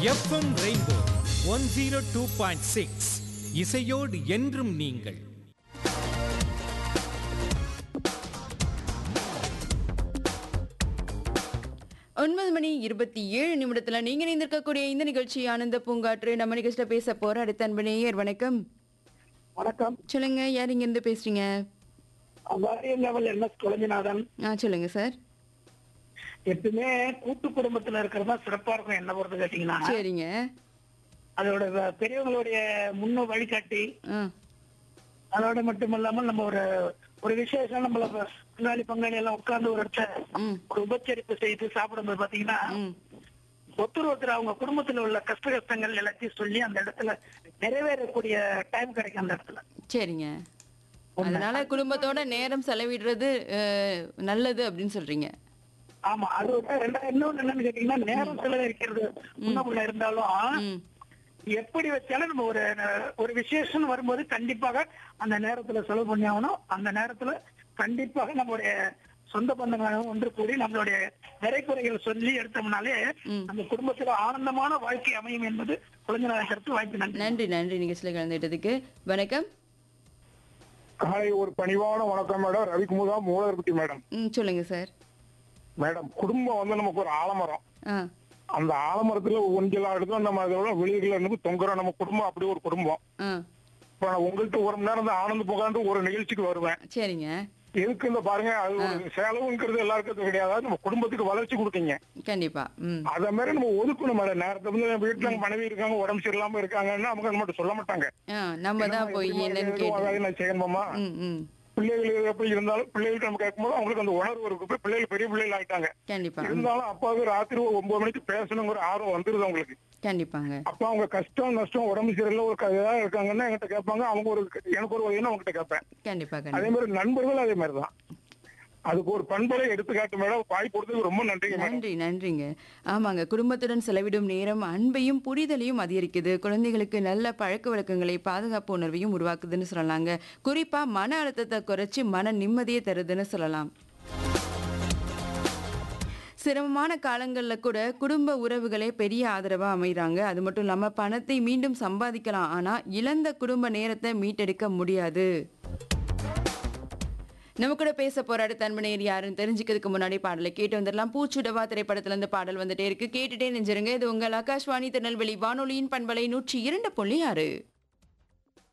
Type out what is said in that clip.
FM rainbow one zero two point six இசையோடு என்றும் நீங்கள் ஒன்பது மணி இருபத்தி ஏழு நிமிடத்துல நீங்க இணைந்திருக்கக்கூடிய இந்த நிகழ்ச்சி ஆனந்த பூங்காற்று நம்ம நிகழ்ச்சியில பேச போற அடுத்த அன்பனேயர் வணக்கம் வணக்கம் சொல்லுங்க யார் இங்க இருந்து பேசுறீங்க வாரியர் லெவல் என்எஸ் குழஞ்சிநாதன் ஆ சொல்லுங்க சார் எப்பவுமே கூட்டு குடும்பத்துல இருக்கிறது தான் சிறப்பா இருக்கும் என்ன பொறுத்து கேட்டீங்கன்னா சரிங்க அதோட வ- பெரியவங்களுடைய முன்ன வழிகாட்டி ஆ அதோட மட்டும் இல்லாமல் நம்ம ஒரு ஒரு விசேஷம் நம்மள ப- பங்காளி பங்காளி எல்லாம் உட்கார்ந்து ஒரு இடத்துல ம் ஒரு உபச்சரிப்பு செய்து சாப்பிடும்போது பாத்தீங்கன்னா ம் ஒருத்தர் ஒருத்தர் அவங்க குடும்பத்துல உள்ள கஷ்ட கஷ்டங்கள் எல்லாத்தையும் சொல்லி அந்த இடத்துல நிறைவேறக்கூடிய டைம் கிடைக்கும் அந்த இடத்துல சரிங்க அதனால குடும்பத்தோட நேரம் செலவிடுறது அஹ், நல்லது அப்படின்னு சொல்றீங்க ஆமா அது ஒரு ரெண்டாவது இன்னொன்னு என்னன்னு கேட்டீங்கன்னா நேரம் செலவழிக்கிறது முன்ன இருந்தாலும் ம் எப்படி வச்சாலும் நம்ம ஒரு ஒரு விசேஷம் வரும்போது கண்டிப்பாக அந்த நேரத்துல செலவு பண்ணி ஆகணும் அந்த நேரத்துல கண்டிப்பாக நம்மளுடைய சொந்த பந்தங்களும் ஒன்று கூடி நம்மளுடைய நிறைக்குறைகள் சொல்லி எடுத்தோம்னாலே ம். அந்த குடும்பத்துல ஆனந்தமான வாழ்க்கை அமையும் என்பது குழந்தை கருத்து வாய்ப்பு நன்றி நன்றி நன்றி நிகழ்ச்சியில் கலந்துட்டதுக்கு வணக்கம் காலை ஒரு பணிவான வணக்கம் மேடம் ரவிக்குமுதா மூலர்பட்டி மேடம் ம் சொல்லுங்க சார் மேடம் குடும்பம் வந்து நமக்கு ஒரு ஆலமரம் ஆ அந்த ஆலமரத்துல ஒஞ்சலா எடுத்தோம் நம்ம அதோட வெளியில இருந்து தொங்குறோம் நம்ம குடும்பம் அப்படி ஒரு குடும்பம் ஆ இப்ப நான் உங்கள்கிட்ட ஒரு மணி நேரம் தான் ஆனந்த புகாந்து ஒரு நிகழ்ச்சிக்கு வருவேன் சரிங்க எதுக்கு இந்த பாருங்க அது ஒரு செலவுங்கிறது எல்லாருக்கும் கிடையாது அதாவது நம்ம குடும்பத்துக்கு வளர்ச்சி கொடுத்தீங்க கண்டிப்பா ம் அத மாதிரி நம்ம ஒதுக்கணும் மேடம் நேரத்தை வந்து நம்ம வீட்டுல நம்ம மனைவி இருக்காங்க உடம்பு சரியில்லாம இருக்காங்கன்னா அவங்க நம்மகிட்ட சொல்ல மாட்டாங்க ஆ நம்ம தான் போய் எப்படிம்மா என்னன்னு இது கேட்டு அதாவது நான் செய்யணுமாமா ம் ம் பிள்ளைகள் எப்படி இருந்தாலும் பிள்ளைகள் நம்ம கேட்கும்போது அவங்களுக்கு அந்த உணர்வு இருக்கு இப்ப பிள்ளைகள் பெரிய பிள்ளைகள் ஆயிட்டாங்க கண்டிப்பா ம், இருந்தாலும் அப்பாவுக்கு ராத்திரி ஒரு ஒன்பது மணிக்கு பேசணுங்கிற ஆர்வம் வந்துருது அவங்களுக்கு கண்டிப்பாங்க அப்ப அவங்க கஷ்டம் நஷ்டம் உடம்பு சரியில்லை ஒரு க- ஏதாவது இருக்காங்கன்னா என்கிட்ட கேட்பாங்க அவங்க ஒரு எனக்கு ஒரு உதவின்னு அவங்ககிட்ட கேட்பேன் கண்டிப்பா அதே கண்டிப்பா மாதிரி நண்பர்கள் அதே மாதிரி தான் அதுக்கு ஒரு பண்பலை எடுத்துக்காட்டு மேடம் வாய் கொடுத்ததுக்கு ரொம்ப நன்றிங்க மேடம் நன்றி நன்றிங்க ஆமாங்க குடும்பத்துடன் செலவிடும் நேரம் அன்பையும் புரிதலையும் அதிகரிக்குது குழந்தைகளுக்கு நல்ல பழக்க வழக்கங்களை பாதுகாப்பு உணர்வையும் உருவாக்குதுன்னு சொல்லலாங்க குறிப்பா மன அழுத்தத்தை குறைச்சி மன நிம்மதியை தருதுன்னு சொல்லலாம் சிரமமான காலங்களில் கூட குடும்ப உறவுகளே பெரிய ஆதரவா அமைகிறாங்க அது மட்டும் இல்லாம பணத்தை மீண்டும் சம்பாதிக்கலாம் ஆனா இழந்த குடும்ப நேரத்தை மீட்டெடுக்க முடியாது நம்ம கூட பேச போற அடுத்த அன்பனையர் யாருன்னு தெரிஞ்சுக்கிறதுக்கு முன்னாடி பாடலை கேட்டு வந்துடலாம் பூச்சுடவா திரைப்படத்துல இருந்து பாடல் வந்துட்டே இருக்கு கேட்டுட்டே நெஞ்சிருங்க இது உங்கள் ஆகாஷ்வாணி திருநெல்வேலி வானொலியின் பண்பலை நூற்றி இரண்டு புள்ளி ஆறு